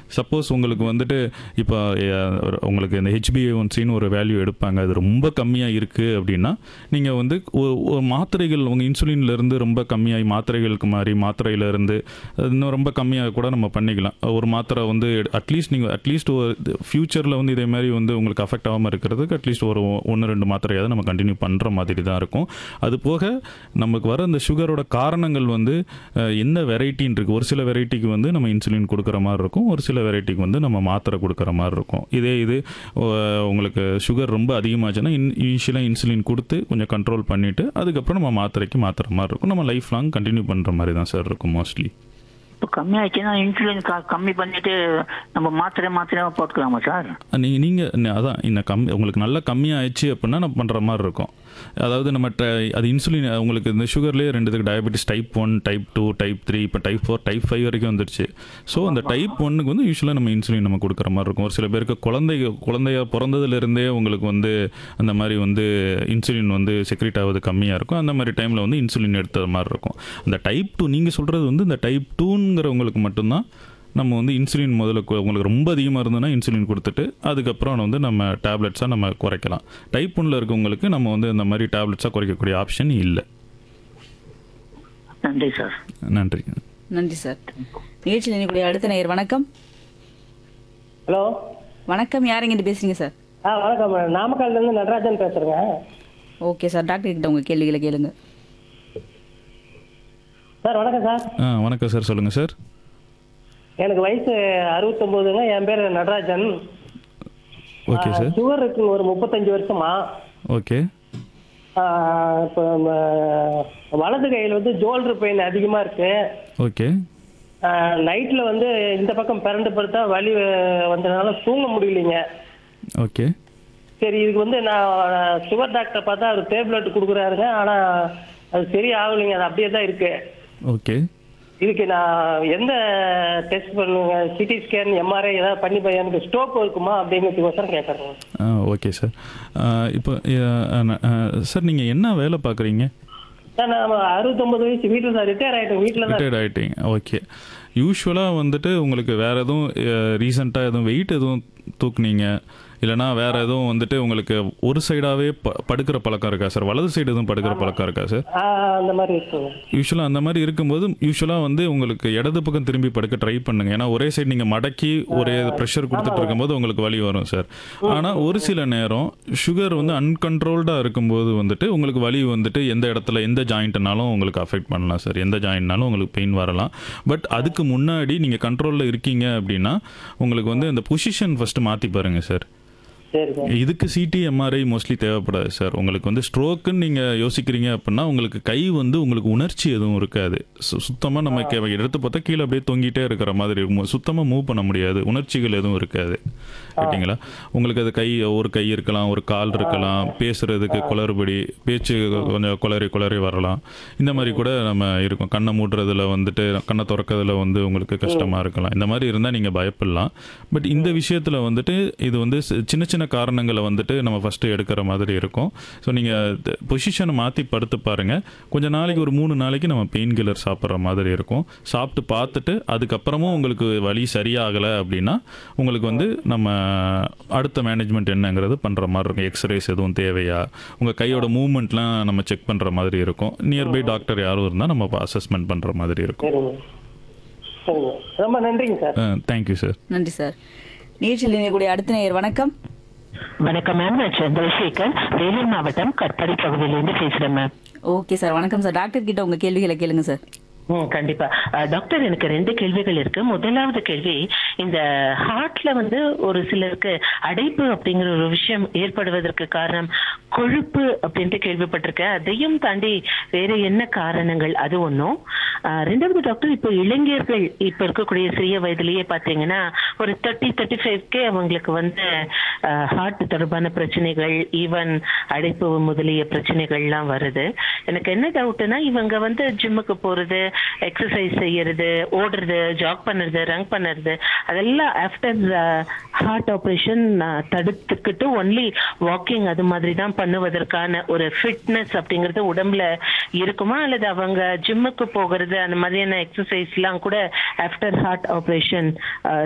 suppose உங்களுக்கு வந்துட்டு இப்போ உங்களுக்கு இந்த ஹெச்பிஏ ஒன்சின்னு ஒரு வேல்யூ எடுப்பாங்க அது ரொம்ப கம்மியாக இருக்குது அப்படின்னா நீங்கள் வந்து ஒரு ஒரு மாத்திரைகள் உங்கள் இன்சுலின்லேருந்து ரொம்ப கம்மியாகி மாத்திரைகளுக்கு மாறி மாத்திரையிலேருந்து இன்னும் ரொம்ப கம்மியாக கூட நம்ம பண்ணிக்கலாம் ஒரு மாத்திரை வந்து அட்லீஸ்ட் நீங்கள் அட்லீஸ்ட் ஒரு ஃப்யூச்சரில் வந்து இதே மாதிரி வந்து உங்களுக்கு அஃபெக்ட் ஆகாமல் இருக்கிறதுக்கு அட்லீஸ்ட் ஒரு ஒன்று ரெண்டு மாத்திரையாவது நம்ம கண்டினியூ பண்ணுற மாதிரி தான் இருக்கும் அது போக நமக்கு வர இந்த சுகரோட காரணங்கள் வந்து அஹ், என்ன வெரைட்டின்னு இருக்குது ஒரு சில வெரைட்டிக்கு வந்து நம்ம இன்சுலின் கொடுக்குற மாதிரி இருக்கும் ஒரு சில வெரைட்டிக்கு வந்து நம்ம மாத்திரை கொடுக்குற மாதிரி இருக்கும் இதே இது அஹ், உங்களுக்கு சுகர் ரொம்ப அதிகமாச்சுன்னா இன் யூஸ்வலாக இன்சுலின் கொடுத்து கொஞ்சம் கண்ட்ரோல் பண்ணிவிட்டு அதுக்கப்புறம் நம்ம மாத்திரைக்கு மாத்திர மாதிரி இருக்கும் நம்ம லைஃப் லாங் கண்டினியூ பண்ணுற மாதிரி தான் சார் இருக்கும் மோஸ்ட்லி இப்போ கம்மியாச்சுன்னா இன்சுலின் கம்மி பண்ணிட்டு நம்ம மாத்திரை மாத்திரையாக போட்டுக்கலாமா சார் நீங்கள் நீங்கள் அதான் இந்த கம்மி உங்களுக்கு நல்லா கம்மியாகிடுச்சு அப்படின்னா நம்ம பண்ணுற மாதிரி இருக்கும் அதாவது நம்ம ட- அது இன்சுலின் உங்களுக்கு இந்த சுகர்லேயே ரெண்டு இதுக்கு diabetes type one type two type three இப்போ டைப் ஃபோர் டைப் ஃபைவ் வரைக்கும் வந்துருச்சு ஸோ அந்த டைப் ஒன்னுக்கு வந்து யூஸ்வலாக நம்ம இன்சுலின் நம்ம கொடுக்குற மாதிரி இருக்கும் ஒரு சில பேருக்கு குழந்தை குழந்தைய பிறந்ததுலேருந்தே உங்களுக்கு வந்து அந்த மாதிரி வந்து இன்சுலின் வந்து செக்ரேட் ஆகுது கம்மியாக இருக்கும் அந்த மாதிரி டைமில் வந்து இன்சுலின் எடுத்த மாதிரி இருக்கும் அந்த டைப் டூ நீங்கள் சொல்கிறது வந்து இந்த டைப் டூங்கிறவங்களுக்கு மட்டும்தான் நம்ம வந்து இன்சுலின் முதல்ல கு- உங்களுக்கு ரொம்ப அதிகமாக இருந்ததுன்னா இன்சுலின் கொடுத்துட்டு அதுக்கப்புறம் வந்து நம்ம டேப்லெட்ஸாக நம்ம குறைக்கலாம் டைப் ஒன்ல இருக்கவங்களுக்கு நம்ம வந்து இந்த மாதிரி டேப்லெட்ஸாக குறைக்கக்கூடிய ஆப்ஷன் இல்லை நன்றி சார் நன்றி நன்றி சார் நிகழ்ச்சியில் இணையக்கூடிய அடுத்த நேயர் வணக்கம் ஹலோ வணக்கம் யாருங்கிட்ட பேசுறீங்க சார் ஆ வணக்கம் மேடம் நாமக்கல்ல இருந்து நடராஜன் பேசுறேங்க ஓகே சார் டாக்டர் கிட்ட உங்க கேள்விகளை கேளுங்க சார் வணக்கம் சார் ஆ வணக்கம் சார் சொல்லுங்கள் சார் எனக்கு வயசு அறுபத்தொம்போதுங்க என் பேர் நடராஜன் ஓகே சார் சுகர் இருக்குங்க ஒரு முப்பத்தஞ்சு வருஷமா ஓகே ஆ, இப்போ ம, வலது கையில் வந்து ஜோல்டர் பெயின் அதிகமாக இருக்கு ஓகே நைட்டில் வந்து இந்த பக்கம் பிறண்டு படுத்தா வலி அஹ், வந்ததுனால தூங்க முடியலைங்க ஓகே சரி இதுக்கு வந்து நான் சுகர் டாக்டர் பார்த்தா அவர் டேப்லெட் கொடுக்குறாருங்க ஆனால் அது சரி ஆகலைங்க அது அப்படியே தான் இருக்கு ஓகே இதுக்கு நான் எந்த டெஸ்ட் பண்ணுங்க சிடி ஸ்கேன் எம்ஆர்ஐ ஏதாவது பண்ணி பா- எனக்கு ஸ்டோக் இருக்குமா அப்படிங்கிறதுக்கோசரம் கேட்குறேன் ஆ ஓகே சார் ஆ, இப்போ சார் நீங்கள் என்ன வேலை பார்க்குறீங்க சார் நான் அறுபத்தொம்பது வயசு வீட்டில் தான் ரிட்டையர் ஆகிட்டேன் வீட்டில் தான் ரிட்டையர்ட் ஆகிட்டீங்க ஓகே யூஸ்வலாக வந்துட்டு உங்களுக்கு வேறு எதுவும் ரீசெண்டாக எதுவும் வெயிட் எதுவும் தூக்குனீங்க இல்லைனா வேறு எதுவும் வந்துட்டு உங்களுக்கு ஒரு சைடாகவே ப படுக்கிற பழக்கம் இருக்கா சார் வலது சைடு எதுவும் படுக்கிற பழக்கம் இருக்கா சார் ஆ, அந்த மாதிரி இருக்குங்க யூஸ்வலாக அந்த மாதிரி இருக்கும்போது யூஸ்வலாக வந்து உங்களுக்கு இடது பக்கம் திரும்பி படுக்க ட்ரை பண்ணுங்க ஏன்னா ஒரே சைடு நீங்கள் மடக்கி ஒரே ப்ரெஷர் கொடுத்துட்டு இருக்கும்போது உங்களுக்கு வலி வரும் சார் ஆனால் ஒரு சில நேரம் சுகர் வந்து அன்கண்ட்ரோல்டாக இருக்கும்போது வந்துட்டு உங்களுக்கு வலி வந்துட்டு எந்த இடத்துல எந்த ஜாயிண்ட்னாலும் உங்களுக்கு அஃபெக்ட் பண்ணலாம் சார் எந்த ஜாயிண்ட்னாலும் உங்களுக்கு பெயின் வரலாம் பட் அதுக்கு முன்னாடி நீங்கள் கண்ட்ரோலில் இருக்கீங்க அப்படின்னா உங்களுக்கு வந்து இந்த பொசிஷன் ஃபஸ்ட்டு மாற்றி பாருங்க சார் சரி சார் இதுக்கு சிடி எம்ஆர்ஐ மோஸ்ட்லி தேவைப்படாது சார் உங்களுக்கு வந்து ஸ்ட்ரோக்குன்னு நீங்கள் யோசிக்கிறீங்க அப்படின்னா உங்களுக்கு கை வந்து உங்களுக்கு உணர்ச்சி எதுவும் இருக்காது சுத்தமாக நம்ம கே- எடுத்து பார்த்தா கீழே அப்படியே தொங்கிட்டே இருக்கிற மாதிரி இருக்கும் சுத்தமாக மூவ் பண்ண முடியாது உணர்ச்சிகள் எதுவும் இருக்காது கேட்டிங்களா உங்களுக்கு அது கை ஒரு கை இருக்கலாம் ஒரு கால் இருக்கலாம் பேசுறதுக்கு குளறுபடி பேச்சு கொஞ்சம் குளறி குளறி வரலாம் இந்த மாதிரி கூட நம்ம இருக்கும் கண்ணை மூடுறதுல வந்துட்டு கண்ணை திறக்கிறதுல வந்து உங்களுக்கு கஷ்டமாக இருக்கலாம் இந்த மாதிரி இருந்தால் நீங்கள் பயப்படலாம் பட் இந்த விஷயத்தில் வந்துட்டு இது வந்து சி- சின்ன சின்ன காரணங்களை வந்துட்டு நம்ம ஃபஸ்ட்டு எடுக்கிற மாதிரி இருக்கும் ஸோ நீங்கள் பொசிஷனை மாற்றி படுத்து பாருங்கள் கொஞ்ச நாளைக்கு ஒரு மூணு நாளைக்கு நம்ம பெயின் கில்லர் சாப்பிட்ற மாதிரி இருக்கும் சாப்பிட்டு பார்த்துட்டு அதுக்கப்புறமும் உங்களுக்கு வலி சரியாகலை அப்படின்னா உங்களுக்கு வந்து நம்ம அடுத்த மேனேஜ்மெண்ட் என்னங்கிறது பண்ணுற மாதிரி இருக்கும் எக்ஸ்ரேஸ் எதுவும் தேவையா உங்கள் கையோட மூவ்மெண்ட்லாம் நம்ம செக் பண்ணுற மாதிரி இருக்கும் நியர்பை டாக்டர் யாரும் இருந்தால் நம்ம அசஸ்மெண்ட் பண்ணுற மாதிரி இருக்கும் சரிங்க சரிங்க ரொம்ப நன்றிங்க சார் தேங்க்யூ சார் நன்றி சார் நிகழ்ச்சியில் இணையக்கூடிய அடுத்த நேயர் வணக்கம் வணக்கம் மேம் நான் சந்திரசேகர் வேலூர் மாவட்டம் கட்பாடி பகுதியிலிருந்து பேசுறேன் மேம் ஓகே சார் வணக்கம் சார் டாக்டர் கிட்ட உங்க கேள்விகளை கேளுங்க சார் ம் கண்டிப்பா அஹ், டாக்டர் எனக்கு ரெண்டு கேள்விகள் இருக்கு முதலாவது கேள்வி இந்த ஹார்ட்ல வந்து ஒரு சிலருக்கு அடைப்பு அப்படிங்கிற ஒரு விஷயம் ஏற்படுவதற்கு காரணம் கொழுப்பு அப்படின்ட்டு கேள்விப்பட்டிருக்கேன் அதையும் தாண்டி வேற என்ன காரணங்கள் அது ஒன்றும் ரெண்டாவது டாக்டர் இப்போ இளைஞர்கள் இப்ப இருக்கக்கூடிய சிறிய வயதிலேயே பாத்தீங்கன்னா ஒரு தேர்ட்டி தேர்ட்டி ஃபைவ்க்கே அவங்களுக்கு வந்து ஹார்ட் தொடர்பான பிரச்சனைகள் ஈவன் அடைப்பு முதலிய பிரச்சனைகள்லாம் வருது எனக்கு என்ன டவுட்னா இவங்க வந்து ஜிம்முக்கு போறது எக்ஸசைஸ் செய்யறது ஓடுறது ஜாக் பண்ணுறது ரன் பண்ணுறது அதெல்லாம் ஆஃப்டர் ஹார்ட் ஆப்ரேஷன் தடுத்துக்கிட்டு ஒன்லி வாக்கிங் அது மாதிரி தான் பண்ணுவதற்கான ஒரு ஃபிட்னஸ் அப்படிங்கிறது உடம்புல இருக்குமா அல்லது அவங்க ஜிம்முக்கு போகிறது அந்த மாதிரியான எக்ஸசைஸ்லாம் கூட ஆஃப்டர் ஹார்ட் ஆப்ரேஷன்